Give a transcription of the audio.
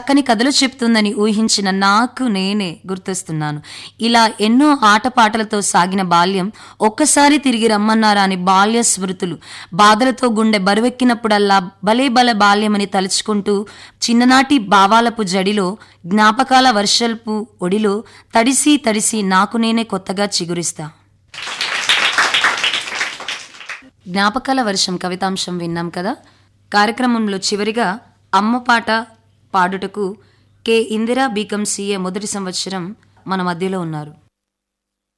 చక్కని కథలు చెప్తుందని ఊహించిన నాకు నేనే గుర్తొస్తున్నాను ఇలా ఎన్నో ఆటపాటలతో సాగిన బాల్యం ఒక్కసారి తిరిగి రమ్మన్నారా అని బాల్య స్మృతులు బాధలతో గుండె బరువెక్కినప్పుడల్లా భలే బల బాల్యమని తలుచుకుంటూ చిన్ననాటి భావాలపు జడిలో జ్ఞాపకాల వర్షల్పు ఒడిలో తడిసి తడిసి నాకు నేనే కొత్తగా చిగురిస్తా జ్ఞాపకాల వర్షం కవితాంశం విన్నాం కదా కార్యక్రమంలో చివరిగా అమ్మ పాట పాడుటకు కె ఇందిరా బీకం సీఏ మొదటి సంవత్సరం మన మధ్యలో ఉన్నారు